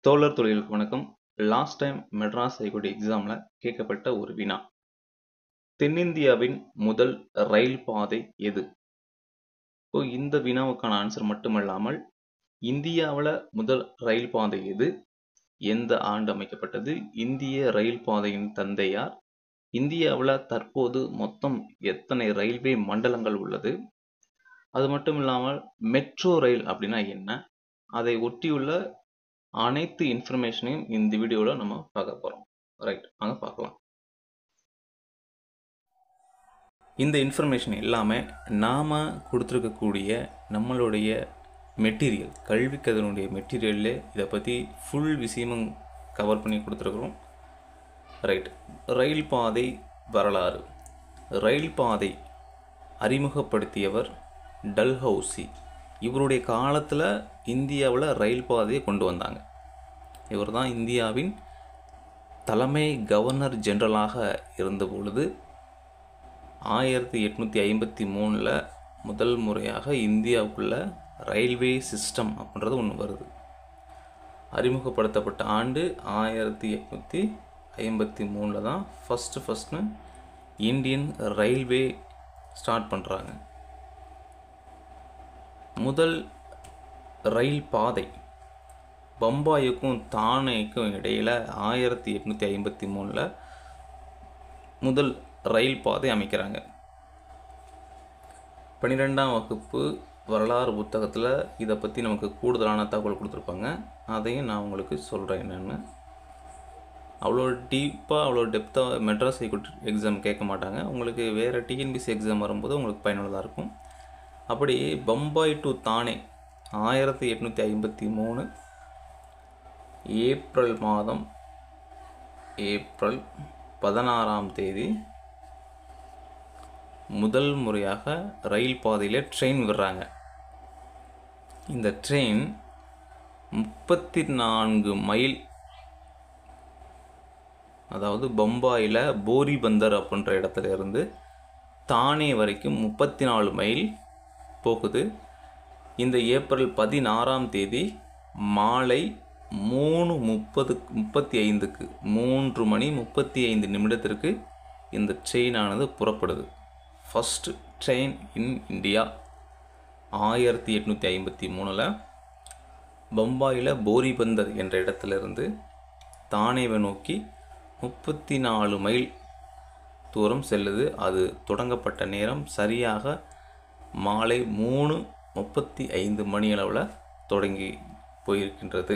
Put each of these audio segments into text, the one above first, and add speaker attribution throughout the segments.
Speaker 1: தோழர் தொழிலுக்கு வணக்கம் லாஸ்ட் டைம் மெட்ராஸ் ஹைகோர்ட் எக்ஸாமில் கேட்கப்பட்ட ஒரு வினா தென்னிந்தியாவின் முதல் ரயில் பாதை எது இப்போ இந்த வினாவுக்கான ஆன்சர் மட்டுமல்லாமல் இந்தியாவில் முதல் ரயில் பாதை எது எந்த ஆண்டு அமைக்கப்பட்டது இந்திய ரயில் பாதையின் தந்தையார் இந்தியாவில் தற்போது மொத்தம் எத்தனை ரயில்வே மண்டலங்கள் உள்ளது அது மட்டும் இல்லாமல் மெட்ரோ ரயில் அப்படின்னா என்ன அதை ஒட்டியுள்ள அனைத்து இன்ஃபர்மேஷனையும் இந்த வீடியோவில் நம்ம பார்க்க போகிறோம் ரைட் வாங்க பார்க்கலாம் இந்த இன்ஃபர்மேஷன் எல்லாமே நாம் கொடுத்துருக்கக்கூடிய நம்மளுடைய மெட்டீரியல் கல்விக்கு அதனுடைய மெட்டீரியல்லே இதை பற்றி ஃபுல் விஷயமும் கவர் பண்ணி கொடுத்துருக்குறோம் ரைட் ரயில் பாதை வரலாறு ரயில் பாதை அறிமுகப்படுத்தியவர் டல்ஹவுசி இவருடைய காலத்தில் இந்தியாவில் ரயில் பாதையை கொண்டு வந்தாங்க இவர் தான் இந்தியாவின் தலைமை கவர்னர் ஜெனரலாக இருந்த பொழுது ஆயிரத்தி எட்நூற்றி ஐம்பத்தி மூணில் முதல் முறையாக இந்தியாவுக்குள்ள ரயில்வே சிஸ்டம் அப்படின்றது ஒன்று வருது அறிமுகப்படுத்தப்பட்ட ஆண்டு ஆயிரத்தி எட்நூற்றி ஐம்பத்தி மூணில் தான் first first Indian railway start பண்ணுறாங்க முதல் ரயில் பாதை பம்பாய்க்கும் தானேக்கும் இடையில் ஆயிரத்தி எட்நூற்றி ஐம்பத்தி மூணில் முதல் ரயில் பாதை அமைக்கிறாங்க பன்னிரெண்டாம் வகுப்பு வரலாறு புத்தகத்தில் இதை பற்றி நமக்கு கூடுதலான தகவல் கொடுத்துருப்பாங்க அதையும் நான் உங்களுக்கு சொல்கிறேன் என்னென்னு அவ்வளோ டீப்பாக அவ்வளோ டெப்த்தாக மெட்ராஸ் ஹைகோர்ட் எக்ஸாம் கேட்க மாட்டாங்க உங்களுக்கு வேறு டிஎன்பிசி எக்ஸாம் வரும்போது உங்களுக்கு பயனுள்ளதாக இருக்கும் அப்படி பம்பாய் டு தானே ஆயிரத்தி எட்நூற்றி ஐம்பத்தி மூணு ஏப்ரல் மாதம் ஏப்ரல் பதினாறாம் தேதி முதல் முறையாக ரயில் பாதையில் ட்ரெயின் விடுறாங்க இந்த ட்ரெயின் முப்பத்தி நான்கு மைல் அதாவது பம்பாயில் போரிபந்தர் அப்படின்ற இடத்துல இருந்து தானே வரைக்கும் முப்பத்தி நாலு மைல் போகுது இந்த ஏப்ரல் பதினாறாம் தேதி மாலை மூணு முப்பது முப்பத்தி ஐந்துக்கு மூன்று மணி முப்பத்தி ஐந்து நிமிடத்திற்கு இந்த ட்ரெயினானது புறப்படுது ஃபஸ்ட்டு ட்ரெயின் இன் இந்தியா ஆயிரத்தி எட்நூற்றி ஐம்பத்தி மூணில் பம்பாயில் போரிபந்தர் என்ற இடத்துலேருந்து தானேவை நோக்கி முப்பத்தி நாலு மைல் தூரம் செல்லுது அது தொடங்கப்பட்ட நேரம் சரியாக மாலை மூணு முப்பத்தி ஐந்து மணி அளவில் தொடங்கி போயிருக்கின்றது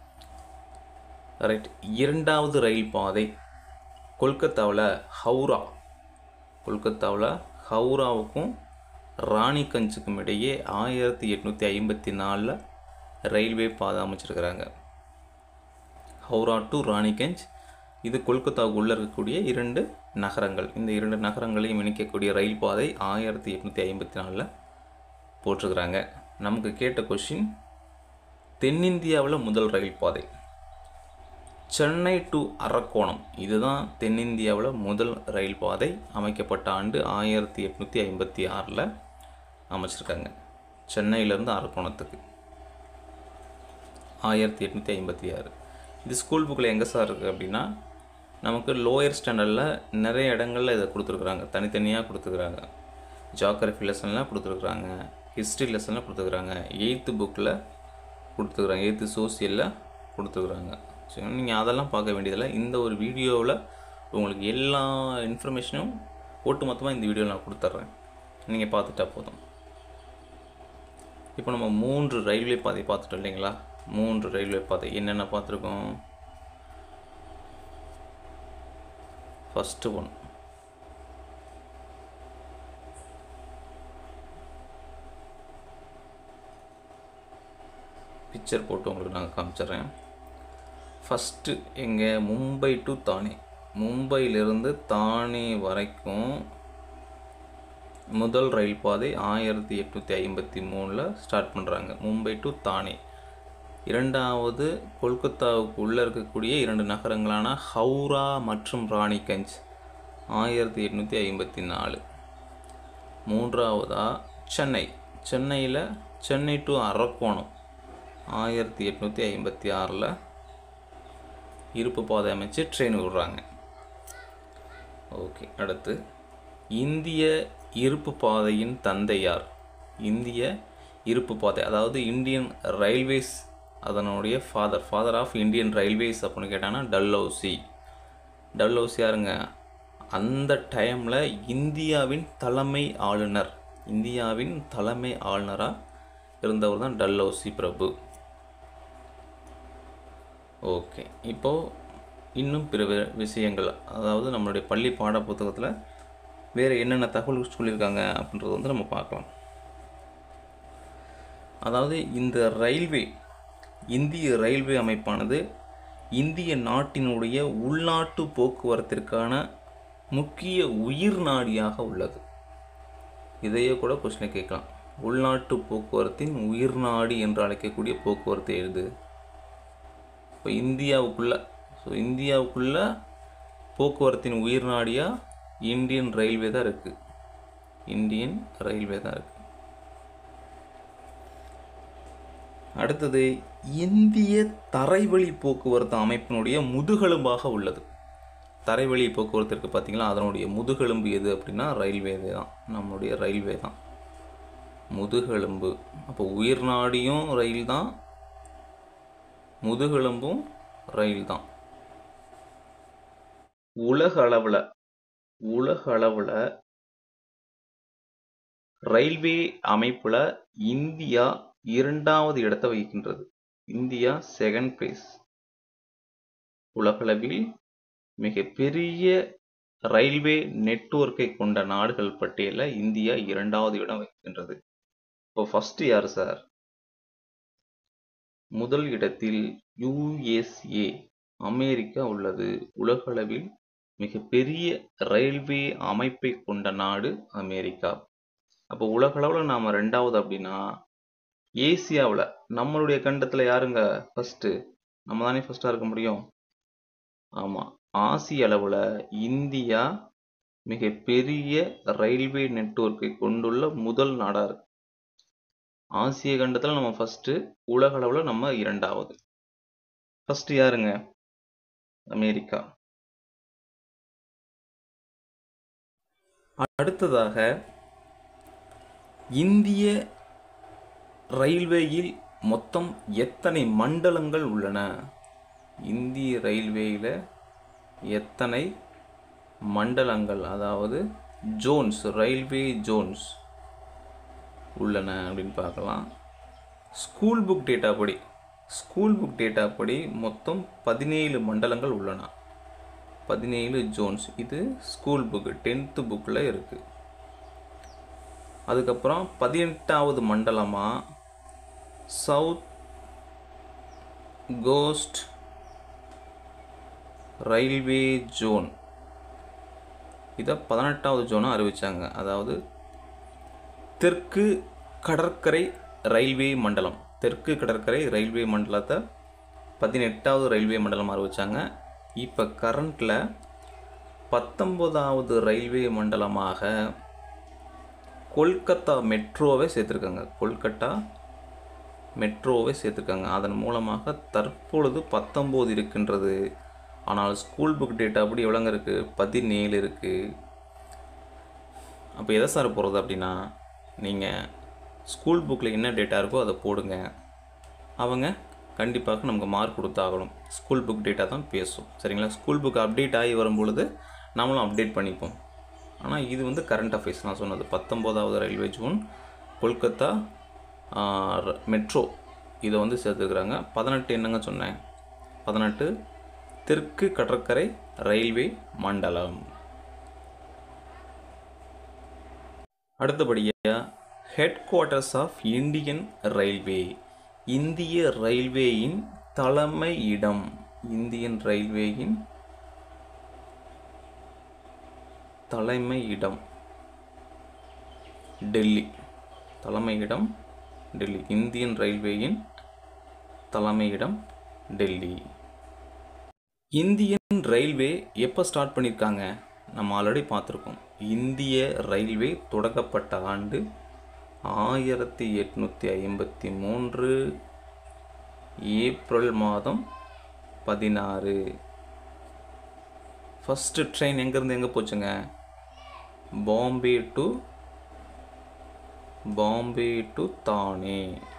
Speaker 1: ரைட் இரண்டாவது ரயில் பாதை கொல்கத்தாவில் ஹவுரா கொல்கத்தாவில் ஹவுராவுக்கும் ராணிகஞ்சுக்கும் இடையே ஆயிரத்தி எட்நூற்றி ஐம்பத்தி நாலில் ரயில்வே பாதை அமைச்சிருக்கிறாங்க ஹவுரா டு ராணிகஞ்ச் இது கொல்கத்தாவுக்கு உள்ளே இருக்கக்கூடிய இரண்டு நகரங்கள் இந்த இரண்டு நகரங்களையும் இணைக்கக்கூடிய ரயில் பாதை ஆயிரத்தி எட்நூற்றி ஐம்பத்தி நாலில் போட்டிருக்கிறாங்க நமக்கு கேட்ட கொஷின் தென்னிந்தியாவில் முதல் ரயில் பாதை சென்னை டு அரக்கோணம் இதுதான் தென்னிந்தியாவில் முதல் ரயில் பாதை அமைக்கப்பட்ட ஆண்டு ஆயிரத்தி எட்நூற்றி ஐம்பத்தி ஆறில் அமைச்சிருக்காங்க சென்னையிலேருந்து அரக்கோணத்துக்கு ஆயிரத்தி எட்நூற்றி ஐம்பத்தி ஆறு இது ஸ்கூல் புக்கில் எங்கே சார் இருக்குது அப்படின்னா நமக்கு லோயர் ஸ்டாண்டர்டில் நிறைய இடங்களில் இதை கொடுத்துருக்குறாங்க தனித்தனியாக கொடுத்துருக்குறாங்க ஜாகிரஃபி லெசன்லாம் கொடுத்துருக்குறாங்க ஹிஸ்ட்ரி லெசன்லாம் கொடுத்துருக்குறாங்க எயித்து புக்கில் கொடுத்துருக்குறாங்க எயித்து சோசியலில் கொடுத்துருக்குறாங்க ஸோ நீங்கள் அதெல்லாம் பார்க்க வேண்டியதில்லை இந்த ஒரு வீடியோவில் உங்களுக்கு எல்லா இன்ஃபர்மேஷனும் ஒட்டு மொத்தமாக இந்த வீடியோவில் நான் கொடுத்துட்றேன் நீங்கள் பார்த்துட்டா போதும் இப்போ நம்ம மூன்று ரயில்வே பாதை பார்த்துட்டோம் இல்லைங்களா மூன்று ரயில்வே பாதை என்னென்ன பார்த்துருக்கோம் ஃபஸ்ட்டு ஒன் பிக்சர் போட்டு உங்களுக்கு நான் காமிச்சிட்றேன் ஃபஸ்ட்டு எங்கே மும்பை டு தானே மும்பையிலிருந்து தானே வரைக்கும் முதல் ரயில் பாதை ஆயிரத்தி எட்நூற்றி ஐம்பத்தி மூணில் ஸ்டார்ட் பண்ணுறாங்க மும்பை டு தானே இரண்டாவது கொல்கத்தாவுக்கு உள்ளே இருக்கக்கூடிய இரண்டு நகரங்களான ஹவுரா மற்றும் ராணிகஞ்ச் ஆயிரத்தி எட்நூற்றி ஐம்பத்தி நாலு மூன்றாவதாக சென்னை சென்னையில் சென்னை டு அரக்கோணம் ஆயிரத்தி எட்நூற்றி ஐம்பத்தி ஆறில் இருப்பு பாதை அமைச்சு ட்ரெயின் விடுறாங்க ஓகே அடுத்து இந்திய இருப்பு பாதையின் தந்தையார் இந்திய இருப்பு பாதை அதாவது இந்தியன் ரயில்வேஸ் அதனுடைய father father of Indian railways அப்படின்னு கேட்டாங்கன்னா டல்ஹௌசி டல்ஹௌசி யாருங்க அந்த டைமில் இந்தியாவின் தலைமை ஆளுநர் இந்தியாவின் தலைமை ஆளுநராக இருந்தவர் தான் டல்ஹௌசி பிரபு ஓகே இப்போது இன்னும் பிற வி- விஷயங்கள் அதாவது நம்மளுடைய பள்ளி பாட புத்தகத்தில் வேறு என்னென்ன தகவல் சொல்லியிருக்காங்க அப்படின்றத வந்து நம்ம பார்க்கலாம் அதாவது இந்த ரயில்வே இந்திய ரயில்வே அமைப்பானது இந்திய நாட்டினுடைய உள்நாட்டு போக்குவரத்திற்கான முக்கிய உயிர் நாடியாக உள்ளது இதையே கூட கொஸ்டின் கேட்கலாம் உள்நாட்டு போக்குவரத்தின் உயிர் நாடி என்று அழைக்கக்கூடிய போக்குவரத்து எழுது இப்போ இந்தியாவுக்குள்ள ஸோ இந்தியாவுக்குள்ள போக்குவரத்தின் உயிர் நாடியாக இந்தியன் ரயில்வே தான் இருக்குது இந்தியன் ரயில்வே தான் இருக்குது அடுத்தது இந்திய தரைவழி போக்குவரத்து அமைப்பினுடைய முதுகெலும்பாக உள்ளது தரைவழி போக்குவரத்து இருக்குது பார்த்தீங்களா அதனுடைய முதுகெலும்பு எது அப்படின்னா ரயில்வே தான் நம்மளுடைய ரயில்வே தான் முதுகெலும்பு அப்போ உயிர் நாடியும் ரயில் தான் முதுகெலும்பும் ரயில் தான் உலக அளவில் உலக அளவில் ரயில்வே அமைப்பில் இந்தியா இரண்டாவது இடத்தை வகிக்கின்றது இந்தியா செகண்ட் பிளேஸ் உலகளவில் மிகப்பெரிய ரயில்வே நெட்வொர்க்கை கொண்ட நாடுகள் பட்டியலில் இந்தியா இரண்டாவது இடம் வகிக்கின்றது இப்போ ஃபர்ஸ்ட் யார் சார் முதல் இடத்தில் யுஎஸ்ஏ அமெரிக்கா உள்ளது உலகளவில் மிகப்பெரிய ரயில்வே அமைப்பை கொண்ட நாடு அமெரிக்கா அப்போ உலகளவில் நாம் ரெண்டாவது அப்படின்னா ஏசியாவில் நம்மளுடைய கண்டத்தில் யாருங்க ஃபஸ்ட்டு நம்ம தானே ஃபஸ்ட்டாக இருக்க முடியும் ஆமாம் ஆசிய அளவில் இந்தியா மிகப்பெரிய ரயில்வே நெட்வொர்க்கை கொண்டுள்ள முதல் நாடாக இருக்கு ஆசிய கண்டத்தில் நம்ம ஃபஸ்ட்டு உலக அளவில் நம்ம இரண்டாவது ஃபஸ்ட்டு யாருங்க அமெரிக்கா அடுத்ததாக இந்திய ரயில்வேயில் மொத்தம் எத்தனை மண்டலங்கள் உள்ளன இந்திய ரயில்வேயில் எத்தனை மண்டலங்கள் அதாவது ஜோன்ஸ் ரயில்வே ஜோன்ஸ் உள்ளன அப்படின்னு பார்க்கலாம் ஸ்கூல் புக் டேட்டா படி ஸ்கூல் புக் டேட்டா படி மொத்தம் பதினேழு மண்டலங்கள் உள்ளன பதினேழு ஜோன்ஸ் இது ஸ்கூல் புக்கு டென்த்து புக்கில் இருக்குது அதுக்கப்புறம் பதினெட்டாவது மண்டலமாக சவுத் கோஸ்ட் ரயில்வே ஜோன் இதை பதினெட்டாவது ஜோனாக அறிவித்தாங்க அதாவது தெற்கு கடற்கரை ரயில்வே மண்டலம் தெற்கு கடற்கரை ரயில்வே மண்டலத்தை பதினெட்டாவது ரயில்வே மண்டலம் அறிவித்தாங்க இப்போ கரண்டில் பத்தொம்போதாவது ரயில்வே மண்டலமாக கொல்கத்தா மெட்ரோவை சேர்த்துருக்காங்க கொல்கத்தா மெட்ரோவை சேர்த்துருக்காங்க அதன் மூலமாக தற்பொழுது பத்தொம்போது இருக்கின்றது ஆனால் ஸ்கூல் புக் டேட்டா அப்படி எவ்வளோங்க இருக்குது பதினேழு இருக்குது அப்போ எதை சார் போகிறது அப்படின்னா நீங்கள் ஸ்கூல் புக்கில் என்ன டேட்டா இருக்கோ அதை போடுங்க அவங்க கண்டிப்பாக நமக்கு மார்க் கொடுத்தாகணும் ஸ்கூல் புக் டேட்டா தான் பேசும் சரிங்களா ஸ்கூல் புக் அப்டேட் ஆகி வரும்பொழுது நம்மளும் அப்டேட் பண்ணிப்போம் ஆனால் இது வந்து கரண்ட் அஃபேர்ஸ் நான் சொன்னது பத்தொம்போதாவது ரயில்வே ஜோன் கொல்கத்தா மெட்ரோ இதை வந்து சேர்த்துக்கிறாங்க பதினெட்டு என்னங்க சொன்னேன் பதினெட்டு தெற்கு கடற்கரை ரயில்வே மண்டலம் அடுத்தபடியாக headquarters of Indian railway இந்திய ரயில்வேயின் தலைமை இடம் இந்தியன் ரயில்வேயின் தலைமை இடம் டெல்லி தலைமையிடம் டெல்லி இந்தியன் ரயில்வேயின் தலைமையிடம் டெல்லி இந்தியன் ரயில்வே எப்போ ஸ்டார்ட் பண்ணியிருக்காங்க நம்ம ஆல்ரெடி பார்த்துருக்கோம் இந்திய ரயில்வே தொடங்கப்பட்ட ஆண்டு ஆயிரத்தி எட்நூற்றி ஐம்பத்தி மூன்று ஏப்ரல் மாதம் பதினாறு ஃபஸ்ட்டு ட்ரெயின் எங்கேருந்து எங்கே போச்சுங்க பாம்பே டு பாம்பே டு தானே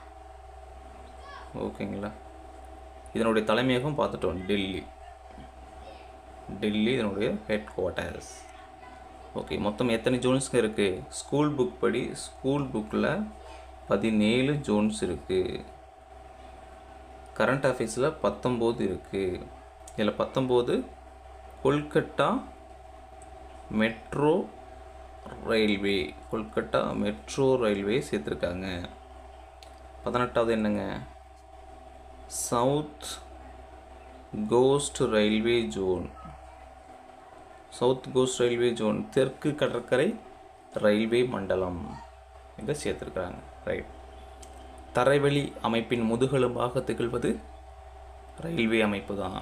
Speaker 1: ஓகேங்களா இதனுடைய தலைமையகம் பார்த்துட்டோம் டெல்லி டெல்லி இதனுடைய ஹெட் குவார்ட்டர்ஸ் ஓகே மொத்தம் எத்தனை ஜோன்ஸுங்க இருக்குது ஸ்கூல் புக் படி ஸ்கூல் புக்கில் பதினேழு ஜோன்ஸ் இருக்குது கரண்ட் அஃபேர்ஸில் பத்தொம்போது இருக்குது இதில் பத்தொம்போது Kolkata metro railway Kolkata metro railway சேர்த்துருக்காங்க பதினெட்டாவது என்னங்க south coast railway zone south coast railway zone தெற்கு கடற்கரை ரயில்வே மண்டலம் இதை சேர்த்துருக்காங்க ரைட் தரைவழி அமைப்பின் முதுகெலும்பாக திகழ்வது ரயில்வே அமைப்பு தான்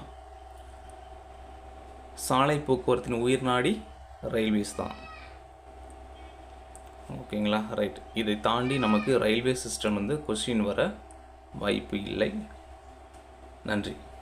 Speaker 1: சாலை போக்குவரத்தின் உயிர் நாடி ரயில்வேஸ் தான் ஓகேங்களா ரைட் இதை தாண்டி நமக்கு ரயில்வே சிஸ்டம் வந்து கொஸ்டின் வர வாய்ப்பு இல்லை நன்றி